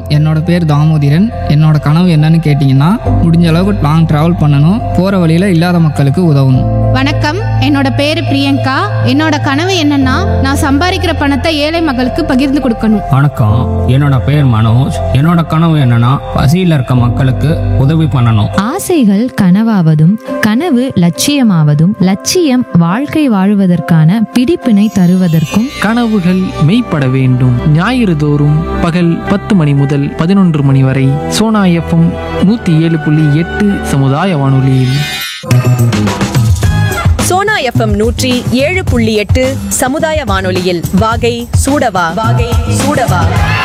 என்னோட பேர் தாமோதிரன் என்னோட கனவு என்னன்னு கேட்டிங்கன்னா முடிஞ்ச அளவுக்கு லாங் ட்ராவல் பண்ணணும் போகிற வழியில் இல்லாத மக்களுக்கு உதவணும் வணக்கம் என்னோட பேரு பிரியங்கா என்னோட கனவு என்னன்னா நான் சம்பாதிக்கிற பணத்தை ஏழை மக்களுக்கு பகிர்ந்து கொடுக்கணும் வணக்கம் என்னோட பேர் மனோஜ் என்னோட கனவு என்னன்னா பசியில் இருக்க மக்களுக்கு உதவி பண்ணணும் ஆசைகள் கனவாவதும் கனவு லட்சியமாவதும் லட்சியம் வாழ்க்கை வாழுவதற்கான பிடிப்பினை தருவதற்கும் கனவுகள் மெய்ப்பட வேண்டும் ஞாயிறு தோறும் பகல் பத்து மணி முதல் பதினொன்று மணி வரை சோனா எஃப்எம் நூற்றி ஏழு புள்ளி எட்டு சமுதாய வானொலியில் சோனா எஃப்எம் நூற்றி ஏழு புள்ளி எட்டு சமுதாய வானொலியில் வாகை சூடவா வாகை சூடவா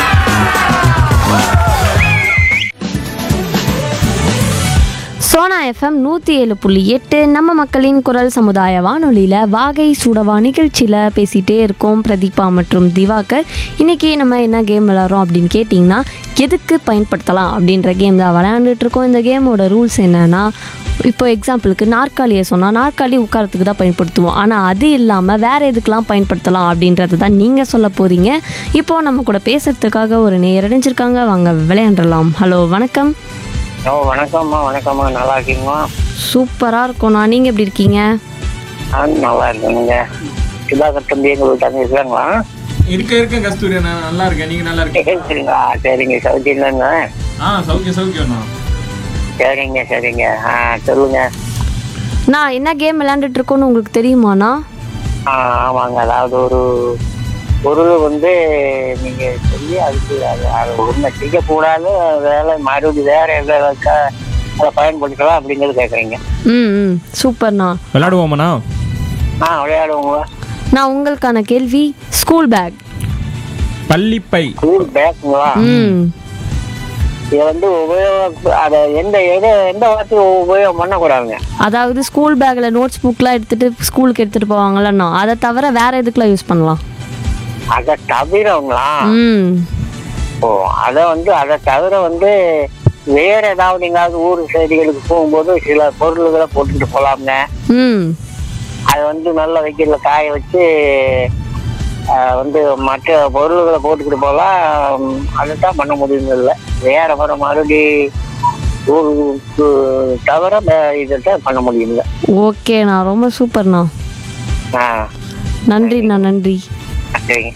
சோனா எஃப்எம் நூற்றி ஏழு புள்ளி எட்டு நம்ம மக்களின் குரல் சமுதாய வானொலியில் வாகை சூடவா நிகழ்ச்சியில் பேசிகிட்டே இருக்கோம் பிரதீபா மற்றும் திவாகர் இன்றைக்கி நம்ம என்ன கேம் விளாட்றோம் அப்படின்னு கேட்டிங்கன்னா எதுக்கு பயன்படுத்தலாம் அப்படின்ற கேம் தான் விளையாண்டுட்டு இருக்கோம் இந்த கேமோட ரூல்ஸ் என்னென்னா இப்போ எக்ஸாம்பிளுக்கு நாற்காலியை சொன்னால் நாற்காலி உட்காரத்துக்கு தான் பயன்படுத்துவோம் ஆனால் அது இல்லாமல் வேறு எதுக்கெலாம் பயன்படுத்தலாம் அப்படின்றது தான் நீங்கள் சொல்ல போகிறீங்க இப்போது நம்ம கூட பேசுகிறதுக்காக ஒரு நேர் இணைஞ்சிருக்காங்க வாங்க விளையாண்டுடலாம் ஹலோ வணக்கம் ஓ வணக்கம்மா வணக்கம்மா நல்லா இருக்கீங்களா சூப்பராக இருக்கும்ண்ணா நீங்கள் எப்படி இருக்கீங்க ஆ நல்லா இருக்கேனுங்க சுதாகர் தம்பி எங்களுக்கு தம்பி இருக்காங்களா இருக்க இருக்க கஸ்தூரி நான் நல்லா இருக்கேன் நீங்க நல்லா இருக்கீங்க சரிங்களா சரிங்க சௌக்கியம்தாங்க ஆ சௌக்கியம் சௌக்கியம்ண்ணா சரிங்க சரிங்க ஆ சொல்லுங்க நான் என்ன கேம் விளையாண்டுட்டு இருக்கோன்னு உங்களுக்கு தெரியுமாண்ணா ஆ ஆமாங்க அதாவது ஒரு பொருள் வந்து நீங்க சொல்லி அதுக்கு அது அது ஒன்றை செய்யக்கூடாது வேலை மறுபடியும் வேற எதாவது அதை பயன்படுத்தலாம் அப்படிங்கிறது கேட்குறீங்க ம் ம் சூப்பர்ண்ணா விளையாடுவோமாண்ணா ஆ விளையாடுவோங்க நான் உங்களுக்கான கேள்வி ஸ்கூல் பேக் பள்ளிப்பை ஸ்கூல் பேக்குங்களா ம் இதை வந்து உபயோக அதை எந்த எதை எந்த வார்த்தையும் உபயோகம் பண்ணக்கூடாதுங்க அதாவது ஸ்கூல் பேக்கில் நோட்ஸ் புக்லாம் எடுத்துகிட்டு ஸ்கூலுக்கு எடுத்துகிட்டு போவாங்கல்லண்ணா அதை தவிர வேறு எதுக்குலாம் யூஸ் பண்ணலாம் அதை தவிரங்களா ம் ஓ அதை வந்து அதை தவிர வந்து வேற ஏதாவது எங்காவது ஊர் செய்திகளுக்கு போகும்போது சில பொருள்களை போட்டுட்டு போலாம்ங்க ம் அதை வந்து நல்ல வைக்கல காய வச்சு ஆஹ், வந்து மற்ற பொருள்களை போட்டுக்கிட்டு போகலாம் அதை தான் பண்ண முடியும் இல்லை வேற வர மறுபடி ஊருக்கு தவிர இதை தான் பண்ண முடியுங்க ஓகேண்ணா ரொம்ப சூப்பர்ண்ணா ஆ நன்றிண்ணா நன்றி சரிங்க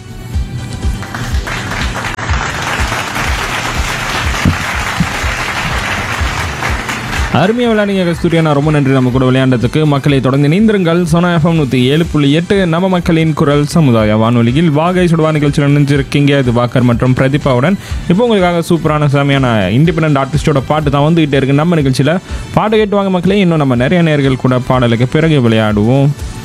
அருமையாக விளையாடுங்க கஸ்தூரியா நான் ரொம்ப நன்றி நம்ம கூட விளையாண்டதுக்கு மக்களை தொடர்ந்து நீந்திருங்கள் சோனா எஃப்எம் நூற்றி ஏழு புள்ளி எட்டு நம்ம மக்களின் குரல் சமுதாய வானொலியில் வாகை சுடுவா நிகழ்ச்சியில் நினைஞ்சிருக்கீங்க இது வாக்கர் மற்றும் பிரதீபாவுடன் இப்போ உங்களுக்காக சூப்பரான செமையான இண்டிபெண்டன்ட் ஆர்டிஸ்டோட பாட்டு தான் வந்துகிட்டே இருக்கு நம்ம நிகழ்ச்சியில் பாட்டு கேட்டு வாங்க மக்களே இன்னும் நம்ம நிறைய நேர்கள் கூட பாடலுக்கு பிறகு விளையாடுவோம்